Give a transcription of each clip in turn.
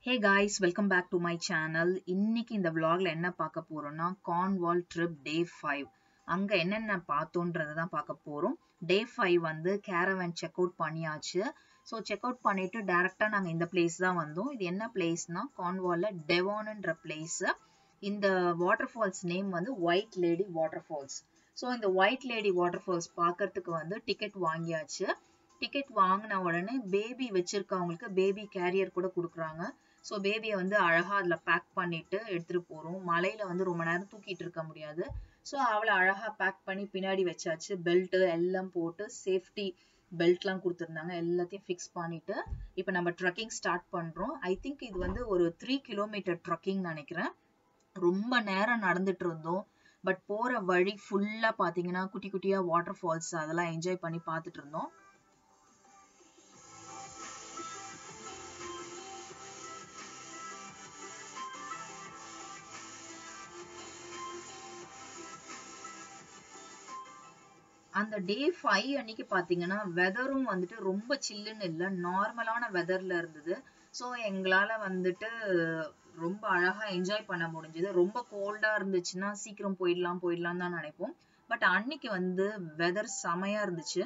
hey guys welcome back to my channel இன்னைக்கு இந்த vlogல என்ன பார்க்க போறோம்னா கார்ன்வால் ட்ரிப் டே ஃபைவ் அங்க என்னென்ன பார்த்தோன்றதை தான் பார்க்க போறோம் டே ஃபைவ் வந்து கேரவன் செக் அவுட் பண்ணியாச்சு ஸோ செக் அவுட் பண்ணிட்டு டேரக்டா நாங்க இந்த பிளேஸ் தான் வந்தோம் இது என்ன பிளேஸ்னா கார்ன்வால்ல டெவான்ன்ற பிளேஸ் இந்த வாட்டர் ஃபால்ஸ் நேம் வந்து white lady waterfalls so இந்த ஒயிட் லேடி வாட்டர் ஃபால்ஸ் பார்க்கறதுக்கு வந்து டிக்கெட் வாங்கியாச்சு டிக்கெட் வாங்கின உடனே பேபி வச்சிருக்கவங்களுக்கு பேபி கேரியர் கூட கொடுக்குறாங்க ஸோ பேபியை வந்து அழகா அதில் பேக் பண்ணிட்டு எடுத்துட்டு போறோம் மலையில வந்து ரொம்ப நேரம் தூக்கிட்டு இருக்க முடியாது ஸோ அவளை அழகா பேக் பண்ணி பின்னாடி வச்சாச்சு பெல்ட் எல்லாம் போட்டு சேஃப்டி பெல்ட்லாம் கொடுத்துருந்தாங்க எல்லாத்தையும் ஃபிக்ஸ் பண்ணிட்டு இப்போ நம்ம ட்ரக்கிங் ஸ்டார்ட் பண்றோம் ஐ திங்க் இது வந்து ஒரு த்ரீ கிலோமீட்டர் ட்ரக்கிங் நினைக்கிறேன் ரொம்ப நேரம் நடந்துட்டு இருந்தோம் பட் போற வழி ஃபுல்லா பாத்தீங்கன்னா குட்டி குட்டியா வாட்டர் ஃபால்ஸ் அதெல்லாம் என்ஜாய் பண்ணி பார்த்துட்டு இருந்தோம் அந்த டே ஃபைவ் அன்னைக்கு பாத்தீங்கன்னா வெதரும் வந்துட்டு ரொம்ப சில்லுன்னு இல்லை நார்மலான வெதர்ல இருந்தது ஸோ எங்களால வந்துட்டு ரொம்ப அழகா என்ஜாய் பண்ண முடிஞ்சது ரொம்ப கோல்டா இருந்துச்சுன்னா சீக்கிரம் போயிடலாம் போயிடலாம் தான் நினைப்போம் பட் அன்னைக்கு வந்து வெதர் செமையா இருந்துச்சு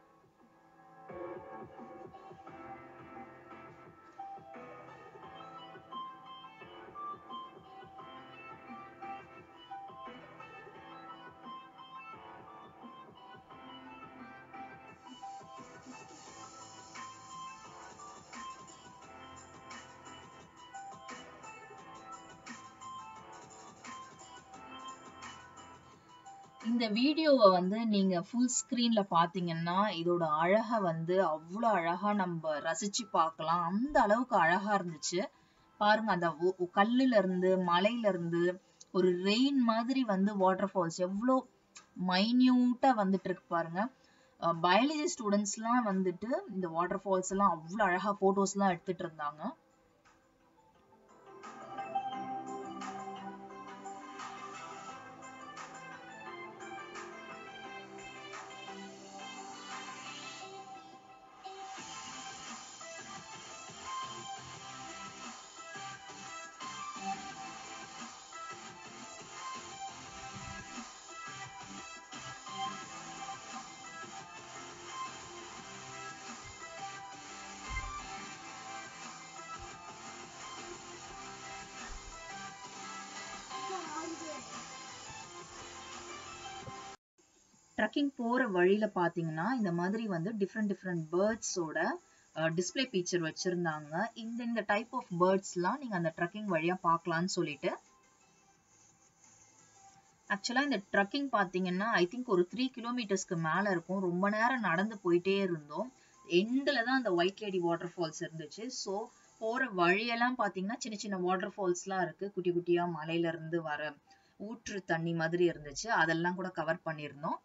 இந்த வீடியோவை வந்து நீங்க ஃபுல் ஸ்கிரீன்ல பாத்தீங்கன்னா இதோட அழக வந்து அவ்வளோ அழகா நம்ம ரசிச்சு பார்க்கலாம் அந்த அளவுக்கு அழகா இருந்துச்சு பாருங்க அந்த ஒ- ஒ- கல்லுல இருந்து மலையில இருந்து ஒரு ரெயின் மாதிரி வந்து வாட்டர் ஃபால்ஸ் எவ்வளோ மைன்யூட்டா வந்துட்டு இருக்கு பாருங்க பயாலஜி ஸ்டூடெண்ட்ஸ்லாம் வந்துட்டு இந்த வாட்டர் ஃபால்ஸ் எல்லாம் அவ்வளோ அழகா போட்டோஸ் எல்லாம் எடுத்துட்டு இருந்தாங்க ட்ரக்கிங் போற வழியில பாத்தீங்கன்னா இந்த மாதிரி வந்து டிஃப்ரெண்ட் டிஃப்ரெண்ட் பேர்ட்ஸோட டிஸ்ப்ளே பீச்சர் வச்சிருந்தாங்க இந்த இந்த டைப் ஆஃப் பேர்ட்ஸ்லாம் நீங்க அந்த ட்ரக்கிங் வழியா பார்க்கலாம்னு சொல்லிட்டு ஆக்சுவலா இந்த ட்ரக்கிங் பாத்தீங்கன்னா ஐ திங்க் ஒரு த்ரீ கிலோமீட்டர்ஸ்க்கு மேல இருக்கும் ரொம்ப நேரம் நடந்து போயிட்டே இருந்தோம் எண்ட்ல தான் அந்த ஒயிட் லேடி வாட்டர் ஃபால்ஸ் இருந்துச்சு ஸோ போற வழியெல்லாம் பாத்தீங்கன்னா சின்ன சின்ன வாட்டர் ஃபால்ஸ்லாம் இருக்கு குட்டி குட்டியா மலையில இருந்து வர ஊற்று தண்ணி மாதிரி இருந்துச்சு அதெல்லாம் கூட கவர் பண்ணியிருந்தோம்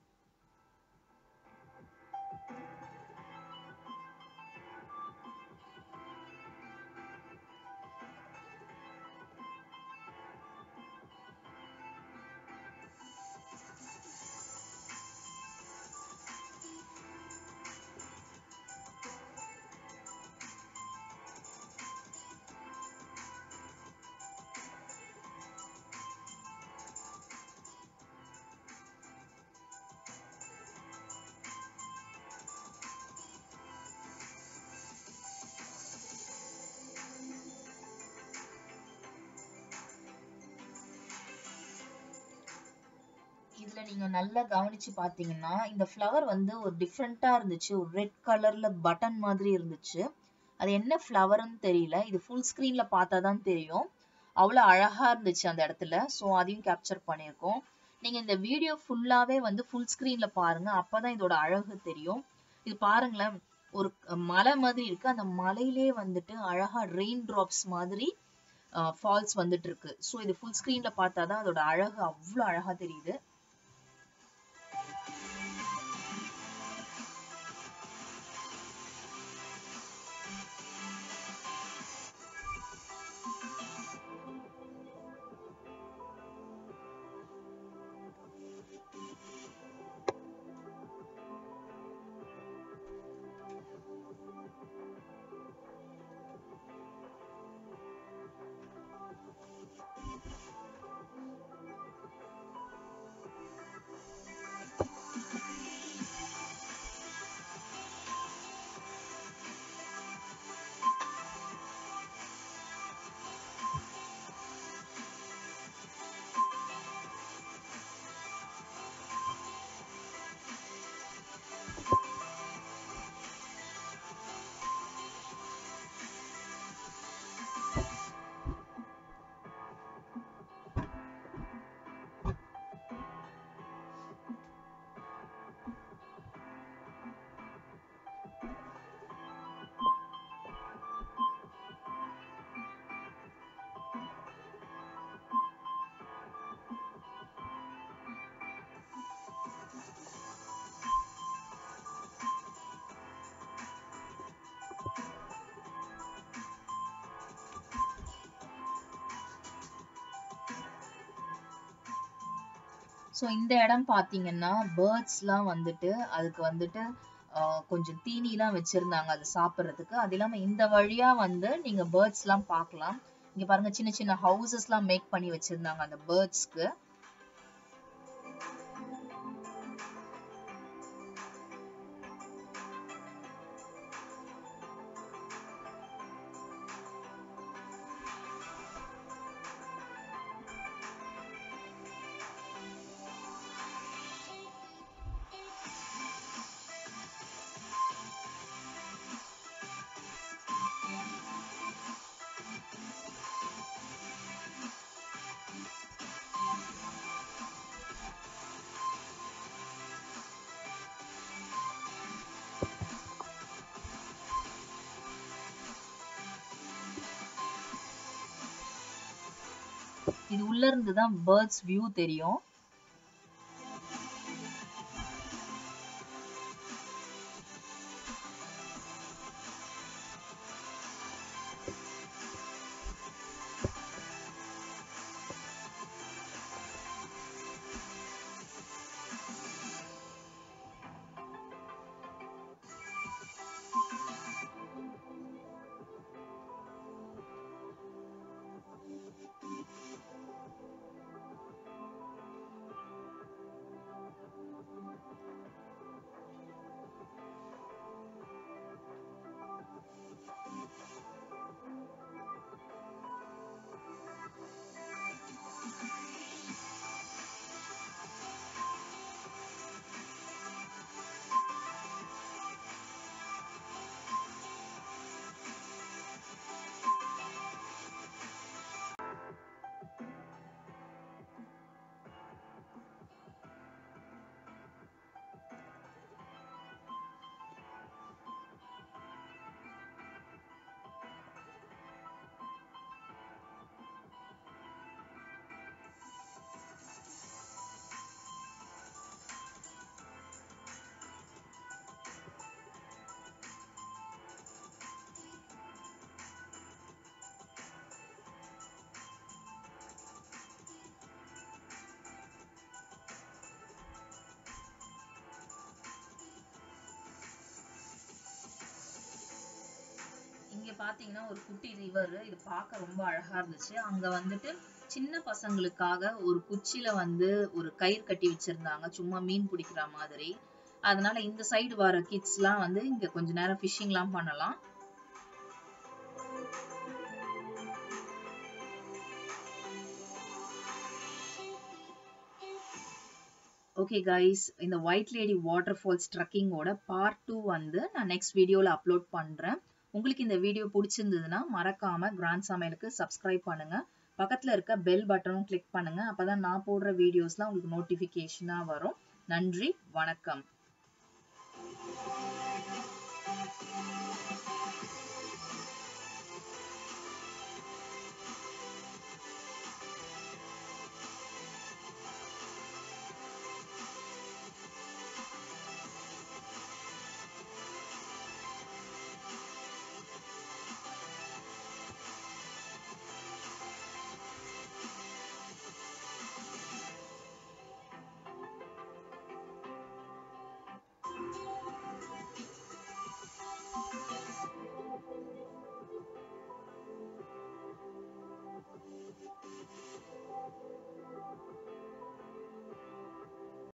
இதுல நீங்க நல்லா கவனிச்சு பாத்தீங்கன்னா இந்த ஃப்ளவர் வந்து ஒரு டிஃப்ரெண்டா இருந்துச்சு ஒரு ரெட் கலர்ல பட்டன் மாதிரி இருந்துச்சு அது என்ன ஃப்ளவர்னு தெரியல இது ஃபுல் ஸ்கிரீன்ல பார்த்தா தான் தெரியும் அவ்வளவு அழகா இருந்துச்சு அந்த இடத்துல ஸோ அதையும் கேப்சர் பண்ணியிருக்கோம் நீங்க இந்த வீடியோ ஃபுல்லாவே வந்து ஃபுல் ஸ்கிரீன்ல பாருங்க அப்பதான் இதோட அழகு தெரியும் இது பாருங்களேன் ஒரு மலை மாதிரி இருக்கு அந்த மலையிலே வந்துட்டு அழகா ரெயின் டிராப்ஸ் மாதிரி ஃபால்ஸ் வந்துட்டு இருக்கு ஸோ இது ஃபுல் ஸ்கிரீன்ல பார்த்தாதான் அதோட அழகு அவ்வளவு அழகா தெரியுது ஸோ இந்த இடம் பார்த்தீங்கன்னா பேர்ட்ஸ்லாம் வந்துட்டு அதுக்கு வந்துட்டு ஆஹ் கொஞ்சம் தீனிலாம் வச்சிருந்தாங்க அது சாப்பிட்றதுக்கு அது இல்லாமல் இந்த வழியா வந்து நீங்க பேர்ட்ஸ்லாம் பார்க்கலாம் இங்க பாருங்க சின்ன சின்ன ஹவுசஸ்லாம் மேக் பண்ணி வச்சிருந்தாங்க அந்த பேர்ட்ஸ்க்கு இது உள்ள இருந்து தான் பேர்ட்ஸ் வியூ தெரியும் இங்க பாத்தீங்கன்னா ஒரு குட்டி ரிவர் இது பார்க்க ரொம்ப அழகா இருந்துச்சு அங்க வந்துட்டு சின்ன பசங்களுக்காக ஒரு குச்சில வந்து ஒரு கயிறு கட்டி வச்சிருந்தாங்க சும்மா மீன் பிடிக்கிற மாதிரி அதனால இந்த சைடு வர கிட்ஸ் எல்லாம் வந்து இங்க கொஞ்ச நேரம் ஃபிஷிங் எல்லாம் பண்ணலாம் ஓகே கைஸ் இந்த ஒயிட் லேடி வாட்டர் ஃபால்ஸ் ட்ரக்கிங்கோட பார்ட் டூ வந்து நான் நெக்ஸ்ட் வீடியோவில் அப்லோட் பண்ணுறேன் உங்களுக்கு இந்த வீடியோ பிடிச்சிருந்ததுன்னா மறக்காம கிராண்ட் சமையலுக்கு சப்ஸ்கிரைப் பண்ணுங்க பக்கத்தில் இருக்க பெல் பட்டனும் கிளிக் பண்ணுங்க அப்பதான் நான் போடுற வீடியோஸ்லாம் உங்களுக்கு நோட்டிஃபிகேஷனாக வரும் நன்றி வணக்கம்